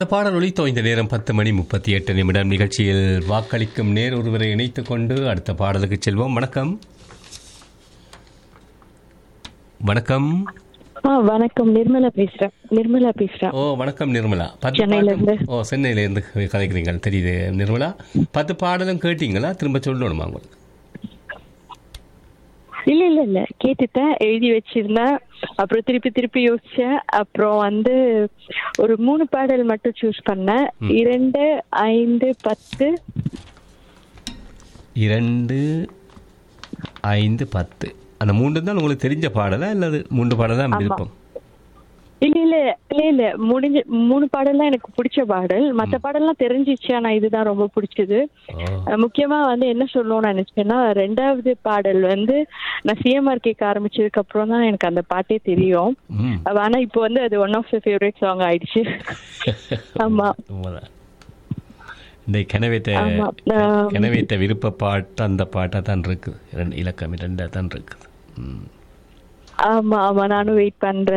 இந்த பாடல் ஒலித்தோ இந்த நேரம் பத்து மணி முப்பத்தி எட்டு நிமிடம் நிகழ்ச்சியில் வாக்களிக்கும் நேர் ஒருவரை இணைத்துக் கொண்டு அடுத்த பாடலுக்கு செல்வோம் வணக்கம் வணக்கம் ஆ வணக்கம் நிர்மலா பேசுறேன் நிர்மலா பேசுறேன் ஓ வணக்கம் நிர்மலா பத்து சென்னையில பாட்டு- இருந்து. ஓ சென்னையில இருந்து கதைக்கிறீங்க தெரியுது நிர்மலா பத்து பாடலும் கேட்டீங்களா திரும்ப சொல்லணுமா உங்களுக்கு இல்ல இல்ல இல்ல கேட்டுட்டேன் எழுதி வச்சிருந்தேன் அப்புறம் திருப்பி திருப்பி யோசிச்சேன் அப்புறம் வந்து ஒரு மூணு பாடல் மட்டும் சூஸ் பண்ணேன் இரண்டு ஐந்து பத்து இரண்டு ஐந்து பத்து அந்த மூன்று தான் உங்களுக்கு தெரிஞ்ச பாடலா இல்லது மூன்று பாடல் தான் விருப்பம் இல்ல இல்ல இல்ல இல்ல முடிஞ்ச மூணு பாடல்லாம் எனக்கு பிடிச்ச பாடல் மத்த பாடல்லாம் தெரிஞ்சிச்சு ஆனா இதுதான் ரொம்ப பிடிச்சது ஓ அஹ் முக்கியமா வந்து என்ன சொல்லணும்னு நினைச்சேன்னா ரெண்டாவது பாடல் வந்து நான் சிஎம்ஆர் கேட்க ஆரம்பிச்சதுக்கு அப்புறம் தான் எனக்கு அந்த பாட்டே தெரியும் ம் அது ஆனா இப்போ வந்து அது one of the favourite song ஆயிடுச்சு ஆமா உண்மைதான். இந்த கனவேத்த ஆமா. ஆம். கனவேத்த விருப்ப பாட்டு அந்த பாட்டா தான் இருக்கு ரெண்டு இலக்கம் ரெண்டா தான் இருக்குது ம் ஆமா ஆமா நானும் வெயிட் பண்றேன்